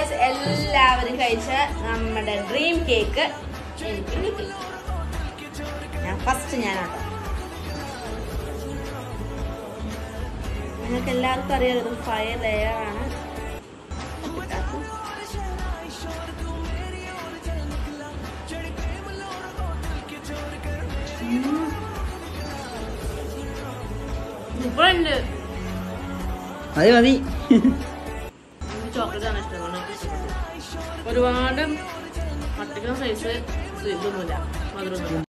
Guys എല്ലാവരും കഴിച്ച നമ്മുടെ ഡ്രീം കേക്ക് എനിക്ക് കിട്ടി ഞാൻ ഫസ്റ്റ് ഞാനാട്ടോ നിങ്ങൾക്ക് എല്ലാവർക്കും അറിയാം ഇത് ഫയർ ലെയർ ആണ് സൂപ്പറുണ്ട് മതി മതി എനിക്ക് ചോക്ലേറ്റ് ആണ് ഇഷ്ടം അതുകൊണ്ട് എനിക്ക് ഇഷ്ടപ്പെട്ടു. ഒരുപാട് പട്ടിക്കുന്ന സൈസ് ഇതൊന്നുമില്ല മധുരമൊന്നുമില്ല